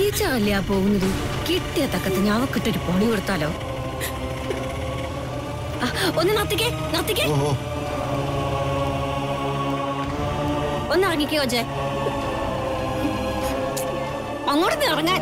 ടീച്ചറല്ലേ ആ പോകുന്നത് കിട്ടിയ തക്കത്തിന് അവക്കിട്ടൊരു പണി കൊടുത്താലോ ആ, ഒന്ന് നിർത്തിക്കേ നിർത്തിക്കേ ഓഹോ ഒന്ന് ഇറങ്ങിക്കോ അജയ് അങ്ങോട്ട് നീ ഇറങ്ങാൻ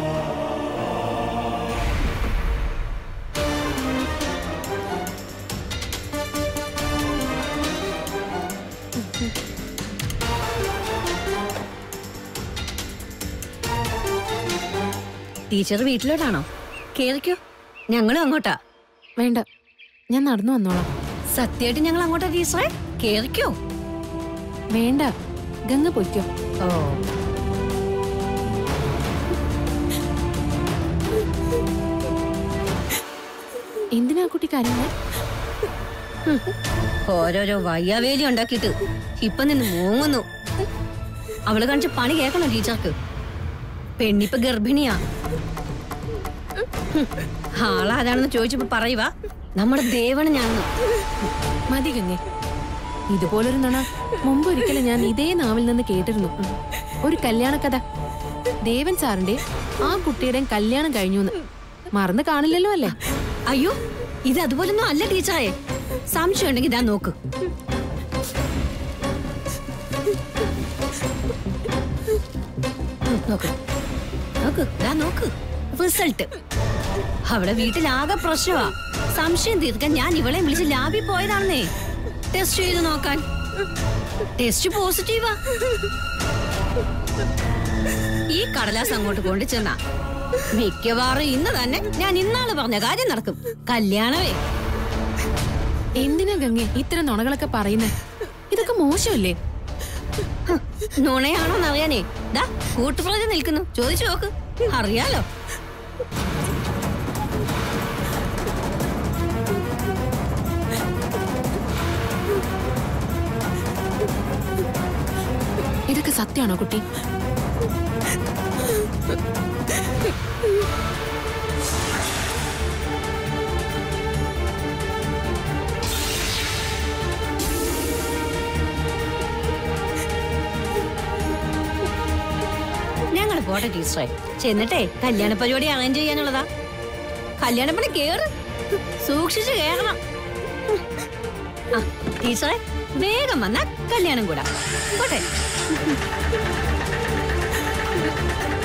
ടീച്ചർ വീട്ടിലോട്ടാണോ കേറിക്കോ ഞങ്ങളും അങ്ങോട്ടാ വേണ്ട ഞാൻ നടന്നു വന്നോളാം സത്യമായിട്ട് ഞങ്ങൾ അങ്ങോട്ടാ ടീച്ചറെ കേറിക്കോ വേണ്ട ഗംഗ പൊയ്ക്കോ ഓ എന്തിനാ കുട്ടി കരയുന്നേ ഓരോരോ വയ്യാവേലി ഉണ്ടാക്കിയിട്ട് ഇപ്പൊ നിന്ന് മൂങ്ങുന്നു അവള് കാണിച്ച പണി കേൾക്കണം ടീച്ചർക്ക് പെണ്ണിപ്പൊ ഗർഭിണിയാ ഹും, ആളാരാണെന്ന് ചോദിച്ചപ്പോ പറയുക നമ്മുടെ ദേവണ് ഞാനെന്ന് മതി ഗംഗെ ഇതുപോലൊരു നുണ മുമ്പ് ഒരിക്കലും ഞാൻ ഇതേ നാവിൽ നിന്ന് കേട്ടിരുന്നു ഒരു കല്യാണ കഥ ദേവൻ സാറിന്റെ ആ കുട്ടിയുടെയും കല്യാണം കഴിഞ്ഞു മറന്നു കാണില്ലല്ലോ അല്ലേ അയ്യോ ഇത് അതുപോലൊന്നും അല്ല ടീച്ചറേ സംശയം ഉണ്ടെങ്കിൽ ഇതാ നോക്ക് ഉം, നോക്ക് നോക്ക് ഇതാ നോക്ക് റിസൾട്ട് അവിടെ വീട്ടിലാകെ പ്രശ്നമാ സംശയം തീർക്കാൻ ഞാൻ ഇവളെ വിളിച്ച് ലാബിൽ പോയതാണെന്നേ ടെസ്റ്റ് ചെയ്ത് നോക്കാൻ ടെസ്റ്റ് പോസിറ്റീവാ ഈ കടലാസ് അങ്ങോട്ട് കൊണ്ടു ചെന്നാ മിക്കവാറും ഇന്ന് തന്നെ ഞാൻ ഇന്നാള് പറഞ്ഞ കാര്യം നടക്കും കല്യാണമേ എന്തിനാ ഗംഗെ ഇത്തരം നുണകളൊക്കെ പറയുന്നേ ഇതൊക്കെ മോശമല്ലേ നുണയാണോന്ന് അറിയാനേ ദാ കൂട്ടുപ്രതി നിൽക്കുന്നു ചോദിച്ചു നോക്ക് അറിയാലോ ഇതൊക്കെ സത്യമാണോ കുട്ടി ഞങ്ങൾ പോട്ടെ ടീച്ചറെ ചെന്നിട്ടേ കല്യാണ പരിപാടി അറേഞ്ച് ചെയ്യാനുള്ളതാ കല്യാണപ്പണി കേറ് സൂക്ഷിച്ച് കേറണം ആ ടീച്ചറെ വേഗം വന്നാ കല്യാണം കൂടാ പോട്ടെ